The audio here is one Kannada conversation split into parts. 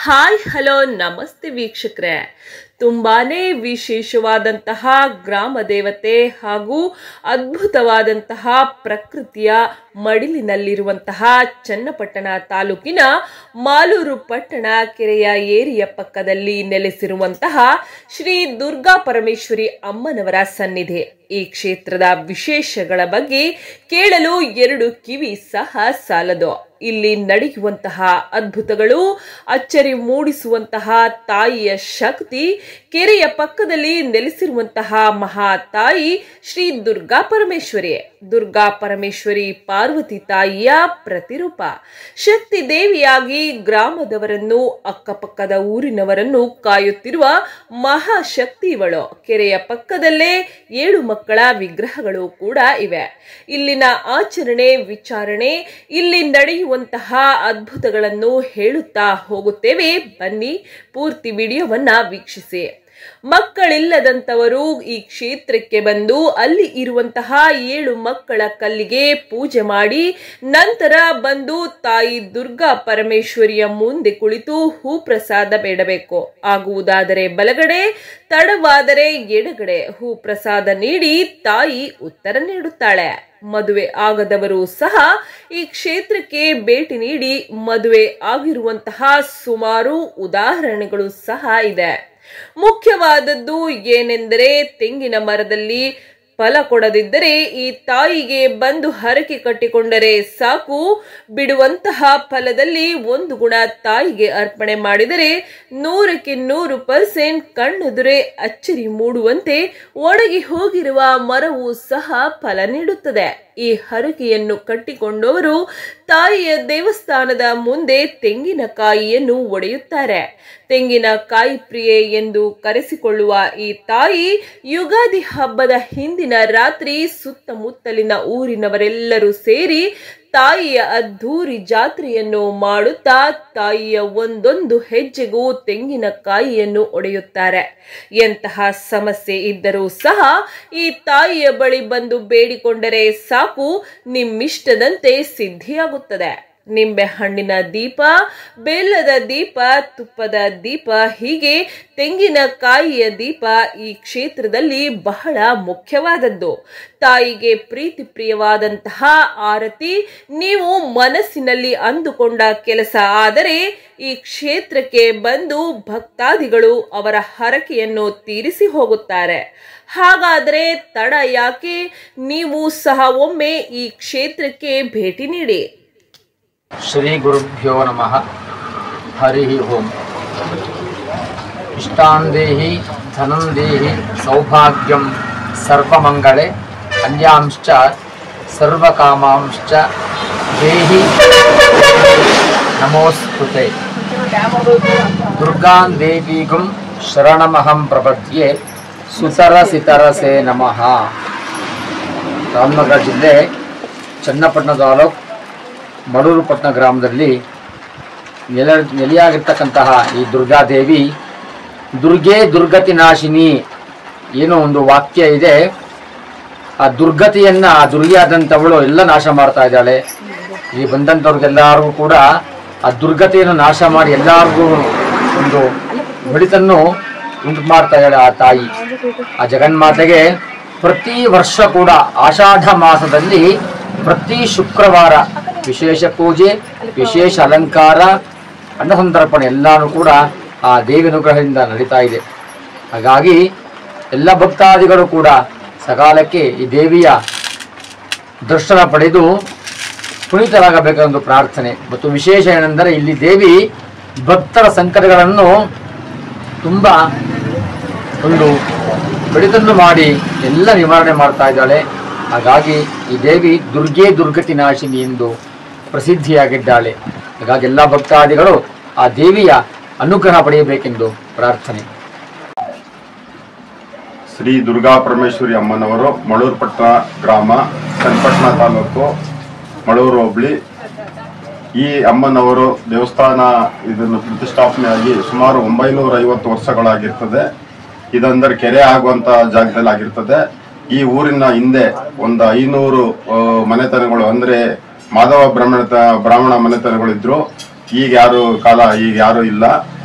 ಹಾಯ್ ಹಲೋ ನಮಸ್ತೆ ವೀಕ್ಷಕರೇ ತುಂಬಾನೇ ವಿಶೇಷವಾದಂತಹ ಗ್ರಾಮ ದೇವತೆ ಹಾಗೂ ಅದ್ಭುತವಾದಂತಹ ಪ್ರಕೃತಿಯ ಮಡಿಲಿನಲ್ಲಿರುವಂತಹ ಚನ್ನಪಟ್ಟಣ ತಾಲೂಕಿನ ಮಾಲೂರು ಪಟ್ಟಣ ಕೆರೆಯ ಏರಿಯ ಪಕ್ಕದಲ್ಲಿ ನೆಲೆಸಿರುವಂತಹ ಶ್ರೀ ದುರ್ಗಾ ಪರಮೇಶ್ವರಿ ಅಮ್ಮನವರ ಸನ್ನಿಧಿ ಈ ಕ್ಷೇತ್ರದ ವಿಶೇಷಗಳ ಬಗ್ಗೆ ಕೇಳಲು ಎರಡು ಕಿವಿ ಸಹ ಸಾಲದು ಇಲ್ಲಿ ನಡೆಯುವಂತಹ ಅದ್ಭುತಗಳು ಅಚ್ಚರಿ ಮೂಡಿಸುವಂತಹ ತಾಯಿಯ ಶಕ್ತಿ ಕೆರೆಯ ಪಕ್ಕದಲ್ಲಿ ನೆಲೆಸಿರುವಂತಹ ಮಹಾ ತಾಯಿ ಶ್ರೀ ದುರ್ಗಾ ಪರಮೇಶ್ವರಿ ದುರ್ಗಾ ಪರಮೇಶ್ವರಿ ಪಾರ್ವತಿ ತಾಯಿಯ ಪ್ರತಿರೂಪ ಶಕ್ತಿ ದೇವಿಯಾಗಿ ಗ್ರಾಮದವರನ್ನು ಅಕ್ಕಪಕ್ಕದ ಊರಿನವರನ್ನು ಕಾಯುತ್ತಿರುವ ಮಹಾಶಕ್ತಿ ಇವಳು ಕೆರೆಯ ಪಕ್ಕದಲ್ಲೇ ಏಳು ಮಕ್ಕಳ ವಿಗ್ರಹಗಳು ಕೂಡ ಇವೆ ಇಲ್ಲಿನ ಆಚರಣೆ ವಿಚಾರಣೆ ಇಲ್ಲಿ ನಡೆಯುವಂತಹ ಅದ್ಭುತಗಳನ್ನು ಹೇಳುತ್ತಾ ಹೋಗುತ್ತೇವೆ ಬನ್ನಿ ಪೂರ್ತಿ ವಿಡಿಯೋವನ್ನ ವೀಕ್ಷಿಸಿ ಮಕ್ಕಳಿಲ್ಲದಂತವರು ಈ ಕ್ಷೇತ್ರಕ್ಕೆ ಬಂದು ಅಲ್ಲಿ ಇರುವಂತಹ ಏಳು ಮಕ್ಕಳ ಕಲ್ಲಿಗೆ ಪೂಜೆ ಮಾಡಿ ನಂತರ ಬಂದು ತಾಯಿ ದುರ್ಗಾ ಪರಮೇಶ್ವರಿಯ ಮುಂದೆ ಕುಳಿತು ಹೂ ಪ್ರಸಾದ ಬೇಡಬೇಕು ಆಗುವುದಾದರೆ ಬಲಗಡೆ ತಡವಾದರೆ ಎಡಗಡೆ ಹೂ ಪ್ರಸಾದ ನೀಡಿ ತಾಯಿ ಉತ್ತರ ನೀಡುತ್ತಾಳೆ ಮದುವೆ ಆಗದವರು ಸಹ ಈ ಕ್ಷೇತ್ರಕ್ಕೆ ಭೇಟಿ ನೀಡಿ ಮದುವೆ ಆಗಿರುವಂತಹ ಸುಮಾರು ಉದಾಹರಣೆಗಳು ಸಹ ಇದೆ ಮುಖ್ಯವಾದದ್ದು ಏನೆಂದರೆ ತೆಂಗಿನ ಮರದಲ್ಲಿ ಫಲ ಕೊಡದಿದ್ದರೆ ಈ ತಾಯಿಗೆ ಬಂದು ಹರಕೆ ಕಟ್ಟಿಕೊಂಡರೆ ಸಾಕು ಬಿಡುವಂತಹ ಫಲದಲ್ಲಿ ಒಂದು ಗುಣ ತಾಯಿಗೆ ಅರ್ಪಣೆ ಮಾಡಿದರೆ ನೂರಕ್ಕೆ ನೂರು ಪರ್ಸೆಂಟ್ ಕಣ್ಣೆದುರೆ ಅಚ್ಚರಿ ಮೂಡುವಂತೆ ಒಣಗಿ ಹೋಗಿರುವ ಮರವು ಸಹ ಫಲ ನೀಡುತ್ತದೆ ಈ ಹರಕೆಯನ್ನು ಕಟ್ಟಿಕೊಂಡವರು ತಾಯಿಯ ದೇವಸ್ಥಾನದ ಮುಂದೆ ತೆಂಗಿನಕಾಯಿಯನ್ನು ಒಡೆಯುತ್ತಾರೆ ತೆಂಗಿನಕಾಯಿ ಪ್ರಿಯೆ ಎಂದು ಕರೆಸಿಕೊಳ್ಳುವ ಈ ತಾಯಿ ಯುಗಾದಿ ಹಬ್ಬದ ಹಿಂದಿನ ರಾತ್ರಿ ಸುತ್ತಮುತ್ತಲಿನ ಊರಿನವರೆಲ್ಲರೂ ಸೇರಿ ತಾಯಿಯ ಅದ್ಧೂರಿ ಜಾತ್ರೆಯನ್ನು ಮಾಡುತ್ತಾ ತಾಯಿಯ ಒಂದೊಂದು ಹೆಜ್ಜೆಗೂ ತೆಂಗಿನಕಾಯಿಯನ್ನು ಒಡೆಯುತ್ತಾರೆ ಎಂತಹ ಸಮಸ್ಯೆ ಇದ್ದರೂ ಸಹ ಈ ತಾಯಿಯ ಬಳಿ ಬಂದು ಬೇಡಿಕೊಂಡರೆ ಸಾಕು ನಿಮ್ಮಿಷ್ಟದಂತೆ ಸಿದ್ಧಿಯಾಗುತ್ತದೆ ನಿಂಬೆ ಹಣ್ಣಿನ ದೀಪ ಬೆಲ್ಲದ ದೀಪ ತುಪ್ಪದ ದೀಪ ಹೀಗೆ ತೆಂಗಿನಕಾಯಿಯ ದೀಪ ಈ ಕ್ಷೇತ್ರದಲ್ಲಿ ಬಹಳ ಮುಖ್ಯವಾದದ್ದು ತಾಯಿಗೆ ಪ್ರೀತಿ ಪ್ರಿಯವಾದಂತಹ ಆರತಿ ನೀವು ಮನಸ್ಸಿನಲ್ಲಿ ಅಂದುಕೊಂಡ ಕೆಲಸ ಆದರೆ ಈ ಕ್ಷೇತ್ರಕ್ಕೆ ಬಂದು ಭಕ್ತಾದಿಗಳು ಅವರ ಹರಕೆಯನ್ನು ತೀರಿಸಿ ಹೋಗುತ್ತಾರೆ ಹಾಗಾದರೆ ತಡ ಯಾಕೆ ನೀವು ಸಹ ಒಮ್ಮೆ ಈ ಕ್ಷೇತ್ರಕ್ಕೆ ಭೇಟಿ ನೀಡಿ ಶ್ರೀ ಗುರುಭ್ಯೋ ನಮಃ ಹರಿ ಓಂ ಇಷ್ಟಾಂದೇಹಿ ಧನಂ ದೇಹಿ ಸೌಭಾಗ್ಯಂ ಸರ್ವಮಂಗಳೆ ಅನ್ಯಾಂಶ್ಚ ಸರ್ವಕಾಮಾಂಶ್ಚ ದೇಹಿ ನಮೋಸ್ತುತೆ ದುರ್ಗಾಂ ದೇವೀಗುಂ ಶರಣಮಹಂ ಪ್ರಪದ್ಯೆ ಸುತರಸಿತರಸೆ ನಮಃ ರಾಮನಗರ ಜಿಲ್ಲೆ ಚನ್ನಪಟ್ಟಣ ತಾಲೂಕು ಮಡೂರು ಪಟ್ಟಣ ಗ್ರಾಮದಲ್ಲಿ ನೆಲೆ ನೆಲೆಯಾಗಿರ್ತಕ್ಕಂತಹ ಈ ದುರ್ಗಾದೇವಿ ದುರ್ಗೆ ದುರ್ಗತಿ ನಾಶಿನಿ ಏನೋ ಒಂದು ವಾಕ್ಯ ಇದೆ ಆ ದುರ್ಗತಿಯನ್ನ ಆ ದುರ್ಯಾದಂಥವಳು ಎಲ್ಲ ನಾಶ ಮಾಡ್ತಾ ಇದ್ದಾಳೆ ಇಲ್ಲಿ ಬಂದಂಥವ್ರಿಗೆಲ್ಲರಿಗೂ ಕೂಡ ಆ ದುರ್ಗತಿಯನ್ನು ನಾಶ ಮಾಡಿ ಎಲ್ಲರಿಗೂ ಒಂದು ಒಳಿತನ್ನು ಉಂಟು ಮಾಡ್ತಾ ಇದ್ದಾಳೆ ಆ ತಾಯಿ ಆ ಜಗನ್ಮಾತೆಗೆ ಪ್ರತಿ ವರ್ಷ ಕೂಡ ಆಷಾಢ ಮಾಸದಲ್ಲಿ ಪ್ರತಿ ಶುಕ್ರವಾರ ವಿಶೇಷ ಪೂಜೆ ವಿಶೇಷ ಅಲಂಕಾರ ಅನ್ನಸಂತರ್ಪಣೆ ಎಲ್ಲಾನು ಕೂಡ ಆ ದೇವಿ ಅನುಗ್ರಹದಿಂದ ನಡೀತಾ ಇದೆ ಹಾಗಾಗಿ ಎಲ್ಲ ಭಕ್ತಾದಿಗಳು ಕೂಡ ಸಕಾಲಕ್ಕೆ ಈ ದೇವಿಯ ದರ್ಶನ ಪಡೆದು ಪುನೀತರಾಗಬೇಕೆಂದು ಪ್ರಾರ್ಥನೆ ಮತ್ತು ವಿಶೇಷ ಏನೆಂದರೆ ಇಲ್ಲಿ ದೇವಿ ಭಕ್ತರ ಸಂಕಟಗಳನ್ನು ತುಂಬ ಒಂದು ಕಡಿತನ್ನು ಮಾಡಿ ಎಲ್ಲ ನಿವಾರಣೆ ಮಾಡ್ತಾ ಇದ್ದಾಳೆ ಹಾಗಾಗಿ ಈ ದೇವಿ ದುರ್ಗೆ ದುರ್ಗತಿ ನಾಶಿನಿ ಎಂದು ಪ್ರಸಿದ್ಧಿಯಾಗಿದ್ದಾಳೆ ಹಾಗಾಗಿ ಎಲ್ಲ ಭಕ್ತಾದಿಗಳು ಆ ದೇವಿಯ ಅನುಗ್ರಹ ಪಡೆಯಬೇಕೆಂದು ಪ್ರಾರ್ಥನೆ ಶ್ರೀ ದುರ್ಗಾ ಪರಮೇಶ್ವರಿ ಅಮ್ಮನವರು ಮಳೂರು ಪಟ್ಟಣ ಗ್ರಾಮ ಚನ್ನಪಟ್ಟಣ ತಾಲೂಕು ಮಳೂರು ಹೋಬಳಿ ಈ ಅಮ್ಮನವರು ದೇವಸ್ಥಾನ ಇದನ್ನು ಪ್ರತಿಷ್ಠಾಪನೆಯಾಗಿ ಸುಮಾರು ಒಂಬೈನೂರ ಐವತ್ತು ವರ್ಷಗಳಾಗಿರ್ತದೆ ಇದಂದ್ರೆ ಕೆರೆ ಆಗುವಂತ ಜಾಗದಲ್ಲಿ ಆಗಿರ್ತದೆ ಈ ಊರಿನ ಹಿಂದೆ ಒಂದು ಐನೂರು ಆ, ಮನೆತನಗಳು ಅಂದ್ರೆ ಮಾಧವ ಬ್ರಾಹ್ಮಣ ಬ್ರಾಹ್ಮಣ ಮನೆತನಗಳಿದ್ರು ಈಗ ಯಾರು ಕಾಲ ಈಗ ಯಾರು ಇಲ್ಲ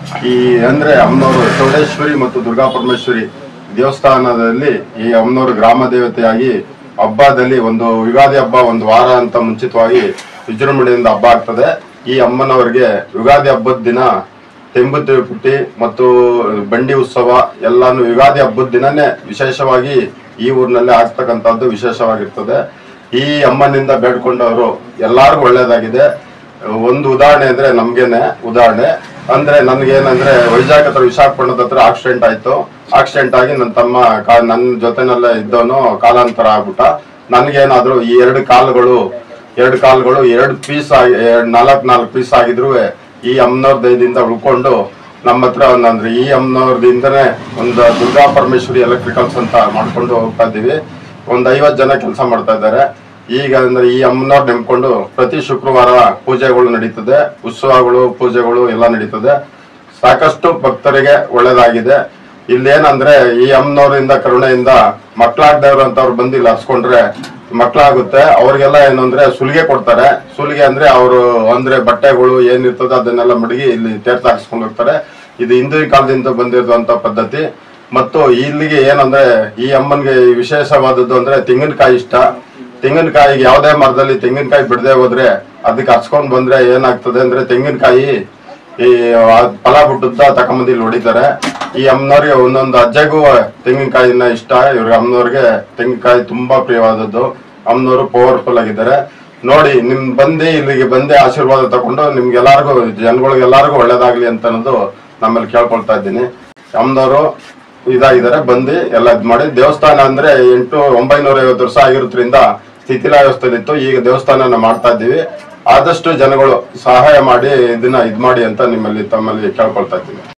ಈ ಅಂದ್ರೆ ಅಮ್ಮನವರು ಚೌಡೇಶ್ವರಿ ಮತ್ತು ದುರ್ಗಾ ಪರಮೇಶ್ವರಿ ದೇವಸ್ಥಾನದಲ್ಲಿ ಈ ಅಮ್ಮನವರು ಗ್ರಾಮ ದೇವತೆಯಾಗಿ ಹಬ್ಬದಲ್ಲಿ ಒಂದು ಯುಗಾದಿ ಹಬ್ಬ ಒಂದು ವಾರ ಅಂತ ಮುಂಚಿತವಾಗಿ ವಿಜೃಂಭಣೆಯಿಂದ ಹಬ್ಬ ಆಗ್ತದೆ ಈ ಅಮ್ಮನವರಿಗೆ ಯುಗಾದಿ ಹಬ್ಬದ ದಿನ ತೆಂಬು ಪುಟ್ಟಿ ಮತ್ತು ಬಂಡಿ ಉತ್ಸವ ಎಲ್ಲಾನು ಯುಗಾದಿ ಹಬ್ಬದ ದಿನನೇ ವಿಶೇಷವಾಗಿ ಈ ಊರಿನಲ್ಲಿ ಆಗ್ತಕ್ಕಂಥದ್ದು ವಿಶೇಷವಾಗಿರ್ತದೆ ಈ ಅಮ್ಮನಿಂದ ಬೇಡ್ಕೊಂಡವರು ಎಲ್ಲಾರ್ಗು ಒಳ್ಳೇದಾಗಿದೆ ಒಂದು ಉದಾಹರಣೆ ಅಂದ್ರೆ ನಮ್ಗೇನೆ ಉದಾಹರಣೆ ಅಂದ್ರೆ ನನ್ಗೇನಂದ್ರೆ ವೈಜಾಗ್ ಹತ್ರ ವಿಶಾಖಪಟ್ಟಣದ ಹತ್ರ ಆಕ್ಸಿಡೆಂಟ್ ಆಯ್ತು ಆಕ್ಸಿಡೆಂಟ್ ಆಗಿ ನನ್ನ ತಮ್ಮ ಕಾ- ನನ್ನ ಜೊತೆನಲ್ಲೇ ಇದ್ದವನು ಕಾಲಾಂತರ ಆಗ್ಬಿಟ್ಟ ನನ್ಗೇನಾದ್ರು ಈ ಎರಡು ಕಾಲುಗಳು ಎರಡು ಕಾಲುಗಳು ಎರಡು ಪೀಸ್ ಆಗಿ ನಾಲ್ಕು ನಾಲ್ಕು ಪೀಸ್ ಆಗಿದ್ರು ಈ ಅಮ್ಮನವ್ರ ದಯದಿಂದ ಉಳ್ಕೊಂಡು ನಮ್ಮ ಹತ್ರ ಒಂದಂದ್ರೆ ಈ ಅಮ್ಮನವ್ರದಿಂದನೇ ಒಂದು ದುರ್ಗಾ ಪರಮೇಶ್ವರಿ ಎಲೆಕ್ಟ್ರಿಕಲ್ಸ್ ಅಂತ ಮಾಡ್ಕೊಂಡು ಹೋಗ್ತಾ ಇದ್ದೀವಿ ಒಂದ್ ಐವತ್ ಜನ ಕೆಲಸ ಮಾಡ್ತಾ ಇದ್ದಾರೆ ಈಗ ಅಂದ್ರೆ ಈ ಅಮ್ಮನವ್ರು ನೆಮ್ಕೊಂಡು ಪ್ರತಿ ಶುಕ್ರವಾರ ಪೂಜೆಗಳು ನಡೀತದೆ ಉತ್ಸವಗಳು ಪೂಜೆಗಳು ಎಲ್ಲ ನಡೀತದೆ ಸಾಕಷ್ಟು ಭಕ್ತರಿಗೆ ಒಳ್ಳೇದಾಗಿದೆ ಇಲ್ಲೇನಂದ್ರೆ ಈ ಅಮ್ಮನವರಿಂದ ಕರುಣೆಯಿಂದ ಮಕ್ಕಳಾಗ್ದವ್ರು ಅಂತವ್ರು ಬಂದು ಇಲ್ಲಿ ಹರ್ಸ್ಕೊಂಡ್ರೆ ಮಕ್ಕಳಾಗುತ್ತೆ ಅವ್ರಿಗೆಲ್ಲ ಏನು ಅಂದ್ರೆ ಸುಲಿಗೆ ಕೊಡ್ತಾರೆ ಸುಲಿಗೆ ಅಂದ್ರೆ ಅವರು ಅಂದ್ರೆ ಬಟ್ಟೆಗಳು ಏನಿರ್ತದೆ ಅದನ್ನೆಲ್ಲ ಮಡಗಿ ಇಲ್ಲಿ ತೀರ್ಥ ಹಾಕ್ಸ್ಕೊಂಡು ಹೋಗ್ತಾರೆ ಇದು ಹಿಂದಿನ ಕಾಲದಿಂದ ಬಂದಿರುವಂತ ಪದ್ಧತಿ ಮತ್ತು ಇಲ್ಲಿಗೆ ಏನಂದ್ರೆ ಈ ಅಮ್ಮನ್ಗೆ ವಿಶೇಷವಾದದ್ದು ಅಂದ್ರೆ ತೆಂಗಿನಕಾಯಿ ಇಷ್ಟ ತೆಂಗಿನಕಾಯಿಗೆ ಯಾವುದೇ ಮರದಲ್ಲಿ ತೆಂಗಿನಕಾಯಿ ಬಿಡದೆ ಹೋದ್ರೆ ಅದಕ್ಕೆ ಹಚ್ಕೊಂಡ್ ಬಂದ್ರೆ ಏನಾಗ್ತದೆ ಅಂದ್ರೆ ತೆಂಗಿನಕಾಯಿ ಈ ಆ ಫಲ ಬಿಟ್ಟುತ್ತ ತಕೊಂಬಂದು ಇಲ್ಲಿ ಹೊಡಿತಾರೆ ಈ ಅಮ್ಮನವ್ರಿಗೆ ಒಂದೊಂದು ಅಜ್ಜಗೂ ತೆಂಗಿನಕಾಯಿನ ಇಷ್ಟ ಇವ್ರಿಗೆ ಅಮ್ಮನವ್ರಿಗೆ ತೆಂಗಿನಕಾಯಿ ತುಂಬಾ ಪ್ರಿಯವಾದದ್ದು ಅಮ್ಮನವರು ಪವರ್ಫುಲ್ ಆಗಿದ್ದಾರೆ ನೋಡಿ ನಿಮ್ ಬಂದು ಇಲ್ಲಿಗೆ ಬಂದೇ ಆಶೀರ್ವಾದ ತಗೊಂಡು ನಿಮ್ಗೆಲ್ಲಾರ್ಗು ಜನಗಳಿಗೆಲ್ಲಾರ್ಗು ಒಳ್ಳೇದಾಗ್ಲಿ ಅಂತ ಅನ್ನೋದು ನಮ್ಮಲ್ಲಿ ಕೇಳ್ಕೊಳ್ತಾ ಇದ್ದೀನಿ ಅಮ್ಮನವರು ಇದಾಗಿದ್ದಾರೆ ಬಂದು ಎಲ್ಲ ಇದ್ ಮಾಡಿ ದೇವಸ್ಥಾನ ಅಂದ್ರೆ ಎಂಟು ಒಂಬೈನೂರ ಐವತ್ತು ವರ್ಷ ಆಗಿರೋದ್ರಿಂದ ಸ್ಥಿತಿಲಾವಸ್ಥೆಲಿತ್ತು ಈಗ ದೇವಸ್ಥಾನನ ಮಾಡ್ತಾ ಇದ್ದೀವಿ ಆದಷ್ಟು ಜನಗಳು ಸಹಾಯ ಮಾಡಿ ಇದನ್ನ ಇದ್ ಮಾಡಿ ಅಂತ ನಿಮ್ಮಲ್ಲಿ ತಮ್ಮಲ್ಲಿ ಕೇಳ್ಕೊಳ್ತಾ ಇದ್ದೀನಿ